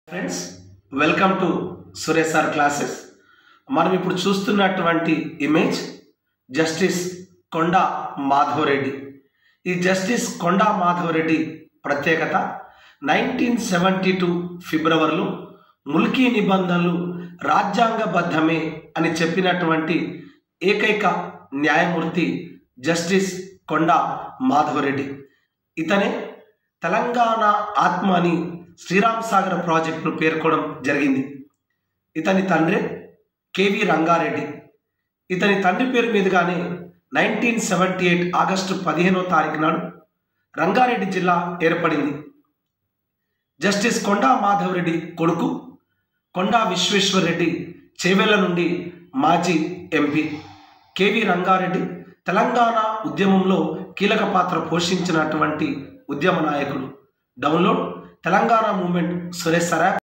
friends welcome to Suresh sir classes మనం ఇప్పుడు చూస్తున్నటువంటి ఇమేజ్ జస్టిస్ కొండా మాధవరెడ్డి ఈ జస్టిస్ కొండా మాధవరెడ్డి ప్రత్యేకత నైన్టీన్ సెవెంటీ టూ ఫిబ్రవరిలో ముల్కీ నిబంధనలు రాజ్యాంగబద్ధమే అని చెప్పినటువంటి ఏకైక న్యాయమూర్తి జస్టిస్ కొండా మాధవరెడ్డి ఇతనే తెలంగాణ ఆత్మ అని శ్రీరామ్ సాగర్ ప్రాజెక్టును పేర్కొనడం జరిగింది ఇతని తండ్రి కేవి రంగారెడ్డి ఇతని తండ్రి పేరు మీదుగానే నైన్టీన్ సెవెంటీ ఎయిట్ ఆగస్టు పదిహేనో తారీఖు నాడు రంగారెడ్డి జిల్లా ఏర్పడింది జస్టిస్ కొండా మాధవరెడ్డి కొడుకు కొండా విశ్వేశ్వరరెడ్డి చేవెళ్ల నుండి మాజీ ఎంపీ కేవి రంగారెడ్డి తెలంగాణ ఉద్యమంలో కీలక పాత్ర పోషించినటువంటి ఉద్యమ నాయకుడు డౌన్లోడ్ తెలంగాణ మూమెంట్ సురేష్ సరా